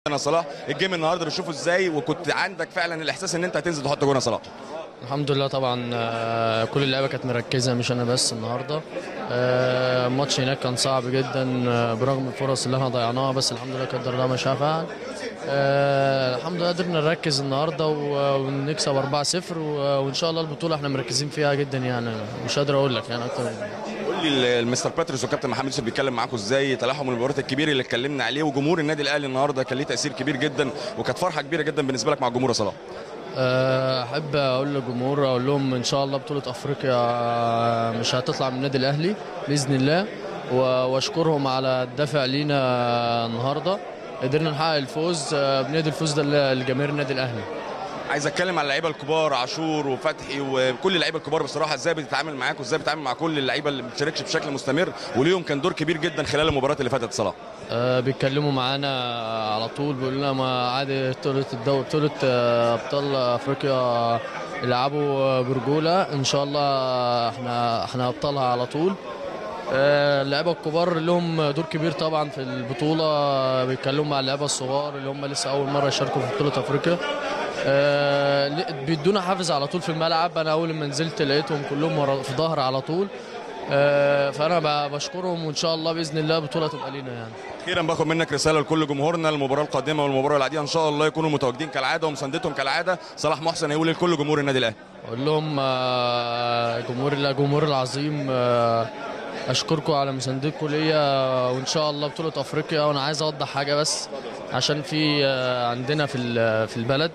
انا صلاح الجيم النهارده بتشوفه ازاي وكنت عندك فعلا الاحساس ان انت هتنزل تحط جون يا صلاح الحمد لله طبعا آه، كل اللعيبه كانت مركزه مش انا بس النهارده آه، الماتش هناك كان صعب جدا آه، برغم الفرص اللي احنا ضيعناها بس الحمد لله قدر الله ما شاء فعل آه، الحمد لله قدرنا نركز النهارده و- ونكسب 4-0 و- وان شاء الله البطوله احنا مركزين فيها جدا يعني مش قادر اقول لك يعني اكتر من كده. قول لي المستر باتريس وكابتن محمد يوسف بيتكلم معاكم ازاي تلاحم المباريات الكبير اللي اتكلمنا عليه وجمهور النادي الاهلي النهارده كان ليه تاثير كبير جدا وكانت فرحه كبيره جدا بالنسبه لك مع الجمهور يا صلاح أه، احب اقول للجمهور اقول لهم ان شاء الله بطوله افريقيا أه، مش هتطلع من النادي الاهلي باذن الله و- واشكرهم على الدافع لينا النهارده قدرنا نحقق الفوز أه، بنادي الفوز ده لجماهير النادي الاهلي عايز اتكلم على اللعيبه الكبار عاشور وفتحي وكل اللعيبه الكبار بصراحه ازاي بتتعامل معاك وازاي بتتعامل مع كل اللعيبه اللي ما بتشاركش بشكل مستمر وليهم كان دور كبير جدا خلال المباريات اللي فاتت صلاح أه، بيتكلموا معانا على طول بيقولوا لنا ما عادي بطوله الدوري بطوله أه، ابطال افريقيا يلعبوا برجوله ان شاء الله احنا احنا ابطالها على طول آه، اللعيبه الكبار لهم دور كبير طبعا في البطوله بيتكلموا مع اللعيبه الصغار اللي هم لسه اول مره يشاركوا في بطوله افريقيا آه، ل- بيدونا حافز على طول في الملعب انا اول ما نزلت لقيتهم كلهم ورا- في ظهر على طول آه، فانا ب- بشكرهم وان شاء الله باذن الله بطوله تبقى لينا يعني اخيرا باخد منك رساله لكل جمهورنا المباراه القادمه والمباراه العاديه ان شاء الله يكونوا متواجدين كالعاده ومساندتهم كالعاده صلاح محسن هيقول لكل جمهور النادي الاهلي اقول لهم آه، جمهور الجمهور العظيم آه، اشكركم على مساندتكم ليا وان شاء الله بطوله افريقيا وانا عايز اوضح حاجه بس عشان في آه، عندنا في ال- في البلد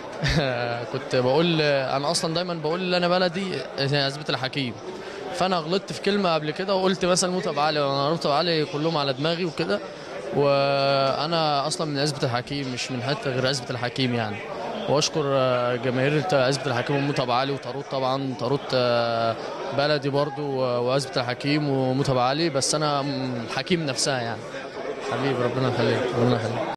كنت بقول انا اصلا دايما بقول ان انا بلدي هي عزبه الحكيم فانا غلطت في كلمه قبل كده وقلت مثلا متعب علي وانا متعب علي كلهم على دماغي وكده وانا اصلا من عزبه الحكيم مش من حته غير عزبه الحكيم يعني واشكر آه، جماهير عزبه الحكيم ومتعب علي وطاروت طبعا طاروت آه، بلدي برضو آه، وعزبه الحكيم ومتعب علي بس انا م- الحكيم نفسها يعني حبيبي ربنا يخليك ربنا يخليك